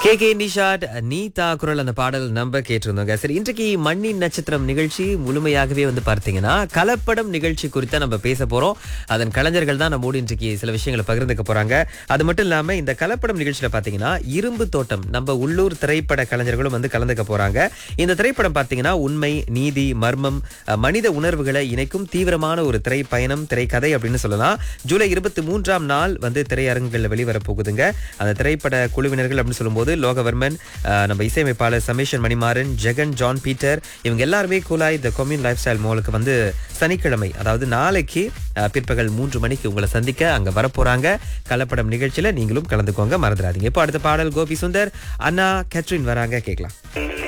K K நிஷாட் நீதா குரல் அந்த பாடல் நம்ம கேட்டிருந்தோங்க சரி இன்றைக்கு மண்ணின் நட்சத்திரம் நிகழ்ச்சி முழுமையாகவே வந்து பார்த்தீங்கன்னா கலப்படம் நிகழ்ச்சி குறித்து நம்ம பேச போறோம் அதன் கலைஞர்கள் தான் நம்மோடு இன்றைக்கு சில விஷயங்களை பகிர்ந்துக்க போறாங்க அது மட்டும் இல்லாம இந்த கலப்படம் நிகழ்ச்சியில பாத்தீங்கன்னா இரும்பு தோட்டம் நம்ம உள்ளூர் திரைப்பட கலைஞர்களும் வந்து கலந்துக்க போறாங்க இந்த திரைப்படம் பாத்தீங்கன்னா உண்மை நீதி மர்மம் அஹ், மனித உணர்வுகளை இணைக்கும் தீவிரமான ஒரு திரைப்பயணம் திரைக்கதை அப்படின்னு சொல்லலாம் ஜூலை இருபத்தி மூன்றாம் நாள் வந்து திரையரங்குகளில் வெளிவர போகுதுங்க அந்த திரைப்பட குழுவினர்கள் அப்படின்னு சொல்லும்போது லோகவர்மன் அஹ், நம்ம இசையமைப்பாளர் சமேஷன் மணிமாறன் ஜெகன் ஜான் பீட்டர் இவங்க எல்லாருமே கூலாய் த கொம்யூன் லைஃப் ஸ்டைல் மாலுக்கு வந்து சனிக்கிழமை அதாவது நாளைக்கு அஹ், பிற்பகல் மூன்று மணிக்கு உங்களை சந்திக்க அங்க வரப்போறாங்க கலப்படம் நிகழ்ச்சியில நீங்களும் கலந்துக்கோங்க மறந்துடாதீங்க இப்போ அடுத்த பாடல் கோபி சுந்தர் அண்ணா கேத்ரின் வராங்க கேட்கலாம்